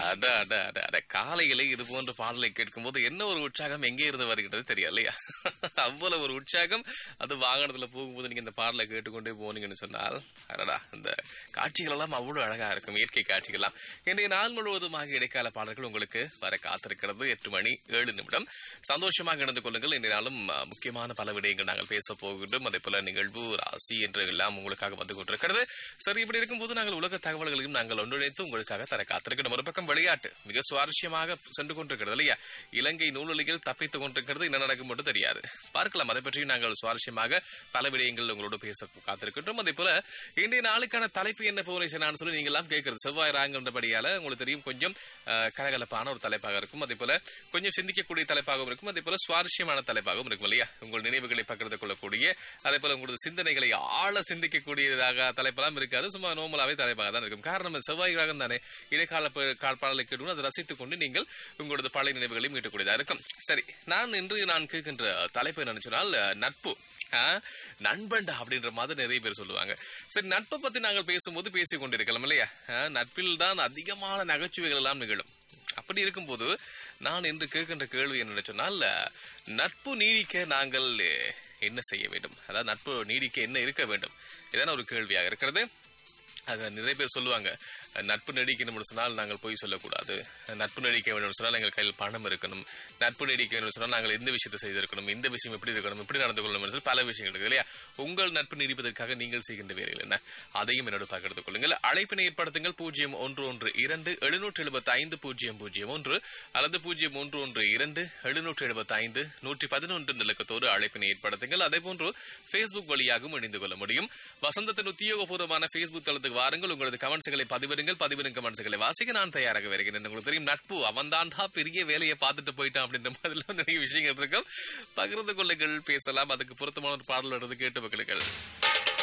அட அட அட அட காலையிலே இது போன்ற பாடலை கேட்கும்போது என்ன ஒரு உற்சாகம் எங்கே இருந்து வருகிறது தெரியும் இல்லையா அவ்வளவு ஒரு உற்சாகம் அது வாகனத்துல போகும்போது நீங்க இந்த பாடலை கேட்டுக்கொண்டே போனீங்கன்னு சொன்னால் அடடா இந்த காட்சிகள் எல்லாம் அவ்வளவு அழகா இருக்கும் இயற்கை காட்சிகள்லாம் இன்றைய நாள் முழுவதுமாக இடைக்கால பாடல்கள் உங்களுக்கு வர காத்திருக்கிறது எட்டு மணி ஏழு நிமிடம் சந்தோஷமாக இணைந்து கொள்ளுங்கள் இன்றைய நாளும் அஹ், முக்கியமான பல விடயங்கள் நாங்கள் பேச போகின்றோம் அதே போல நிகழ்வு ராசி என்று எல்லாம் உங்களுக்காக வந்து கொண்டிருக்கிறது சரி இப்படி இருக்கும்போது நாங்கள் உலக தகவல்களையும் நாங்கள் ஒன்றிணைத்து உங்களுக்காக தர காத்திருக்கிறோம் ஒரு பக்கம் விளையாட்டு மிக சுவாரஸ்யமாக சென்று கொண்டிருக்கிறது இல்லையா இலங்கை நூலொலிகள் தப்பித்துக் கொண்டிருக்கிறது என்ன நடக்கும் மட்டும் தெரியாது பார்க்கலாம் அதை பற்றியும் நாங்கள் சுவாரஸ்யமாக பல விடயங்கள் உங்களோடு பேச காத்திருக்கின்றோம் அதே போல இன்றைய நாளுக்கான தலைப்பு என்ன போனேன் சொல்லி நீங்க எல்லாம் கேட்கறது செவ்வாய் ராங்கன்றபடியால உங்களுக்கு தெரியும் கொஞ்சம் அஹ், கலகலப்பான ஒரு தலைப்பாக இருக்கும் அதே போல கொஞ்சம் சிந்திக்கக்கூடிய தலைப்பாகவும் இருக்கும் அதே போல சுவாரஸ்யமான தலைப்பாகவும் இருக்கும் இல்லையா உங்கள் நினைவுகளை பகிர்ந்து கொள்ளக்கூடிய அதே போல உங்களது சிந்தனைகளை ஆழ சிந்திக்கக்கூடியதாக தலைப்பெல்லாம் இருக்காது சும்மா நோமலாவே தலைப்பாக தான் இருக்கும் காரணம் செவ்வாய் கிரகம் தானே இடைக்கால ப- கால் பாடலை கேட்டு அதை ரசித்துக் கொண்டு நீங்கள் உங்களது பழைய நினைவுகளை மீட்டக்கூடியதா இருக்கும் சரி நான் இன்று நான் கேட்கின்ற தலைப்பு என்னன்னு சொன்னால் அஹ், நட்பு ஆ, நண்பன்டா அப்படின்ற மாதிரி நிறைய பேர் சொல்லுவாங்க சரி நட்பை பத்தி நாங்கள் பேசும்போது பேசிக் கொண்டிருக்கலாம் இல்லையா ஆ, நட்பில் தான் அதிகமான நகைச்சுவைகள் எல்லாம் நிகழும் அப்படி இருக்கும்போது நான் இன்று கேட்கின்ற கேள்வி என்ன சொன்னால் அஹ், நட்பு நீடிக்க நாங்கள் அஹ், என்ன செய்ய வேண்டும் அதாவது நட்பு நீடிக்க என்ன இருக்க வேண்டும் இதான ஒரு கேள்வியாக இருக்கிறது அது நிறைய பேர் சொல்லுவாங்க அஹ், நட்பு நடிக்கணும்னு சொன்னால் நாங்கள் போய் சொல்லக்கூடாது அஹ், நட்பு நடிக்க வேண்டும் சொன்னால் எங்கள் கையில் பணம் இருக்கணும் நட்பு நடிக்க வேண்டும் சொன்னால் நாங்கள் எந்த விஷயத்தை செய்திருக்கணும் இந்த விஷயம் எப்படி இருக்கணும் இப்படி நடந்து கொள்ளணும் என்று சொல்லி பல விஷயங்கள் இருக்குது இல்லையா உங்கள் நட்பு நீடிப்பதற்காக நீங்கள் செய்கின்ற வேலைகள் என்ன அதையும் என்னோட பகிர்ந்து கொள்ளுங்கள் அழைப்பினை ஏற்படுத்துங்கள் பூஜ்ஜியம் ஒன்று ஒன்று இரண்டு எழுநூற்று எழுபத்தி ஐந்து பூஜ்ஜியம் பூஜ்ஜியம் ஒன்று அல்லது பூஜ்ஜியம் ஒன்று ஒன்று இரண்டு எழுநூற்று எழுபத்தி ஐந்து நூற்றி பதினொன்று இலக்கத்தோடு அழைப்பினை ஏற்படுத்துங்கள் அதே போன்று ஃபேஸ்புக் வழியாகவும் இணைந்து கொள்ள முடியும் வசந்தத்தின் உத்தியோகபூர்வமான ஃபேஸ்புக் தளத்துக்கு வாருங்கள் உங்களது கமெண்ட்ஸ்களை பதிவிடுங்கள் பதிவிடும் கமெண்ட்ஸ்களை வாசிக்க நான் தயாராக வருகிறேன் உங்களுக்கு தெரியும் நட்பு அவன் தான்டா பெரிய வேலையை பார்த்துட்டு போயிட்டான் அப்படின்ற மாதிரிலாம் நிறைய விஷயங்கள் இருக்கும் பகிர்ந்து கொள்ளுங்கள் பேசலாம் அதுக்கு பொருத்தமான ஒரு பாடல் எடுத்து கேட்டு மக்களுங்கள்